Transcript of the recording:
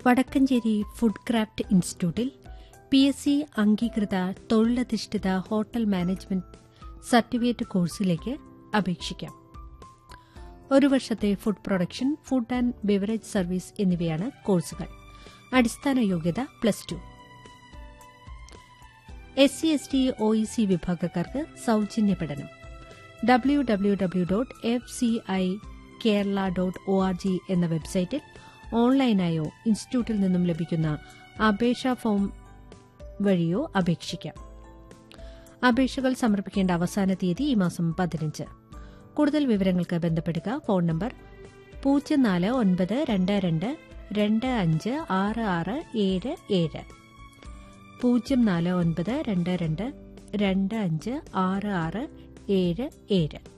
Vadakkanchery food craft ഇൻസ്റ്റിറ്റ്യൂട്ടിൽ P S C അംഗീകൃത തൊഴിലധിഷ്ഠിത ഹോട്ടൽ മാനേജ്മെന്റ് സർട്ടിഫിക്കറ്റ് കോഴ്സിലേക്ക് അപേക്ഷിക്കാം ഒരു വർഷത്തെ food production food and beverage service എന്നിവയാണ് കോഴ്സുകൾ അടിസ്ഥാന യോഗ്യത plus two S C S T O E C വിഭാഗക്കാർക്ക് സൌജന്യ പഠനം W W W dot F C I Kerala dot O R G എന്ന വെബ്സൈറ്റിൽ ഓൺലൈനായോ ഇൻസ്റ്റിറ്റ്യൂട്ടിൽ നിന്നും ലഭിക്കുന്ന അപേക്ഷാ ഫോം വഴിയോ അപേക്ഷിക്കാം അപേക്ഷകൾ സമർപ്പിക്കേണ്ട അവസാന തീയതി ഈ മാസം പതിനഞ്ച് കൂടുതൽ വിവരങ്ങൾക്ക് ബന്ധപ്പെടുക ഫോൺ നമ്പർ പൂജ്യം നാല് ഒൻപത് രണ്ട് രണ്ട് രണ്ട് അഞ്ച് ആറ് ആറ് ഏഴ് ഏഴ് പൂജ്യം നാല് ഒൻപത് രണ്ട് രണ്ട് രണ്ട് അഞ്ച് ആറ് ആറ് ഏഴ് ഏഴ്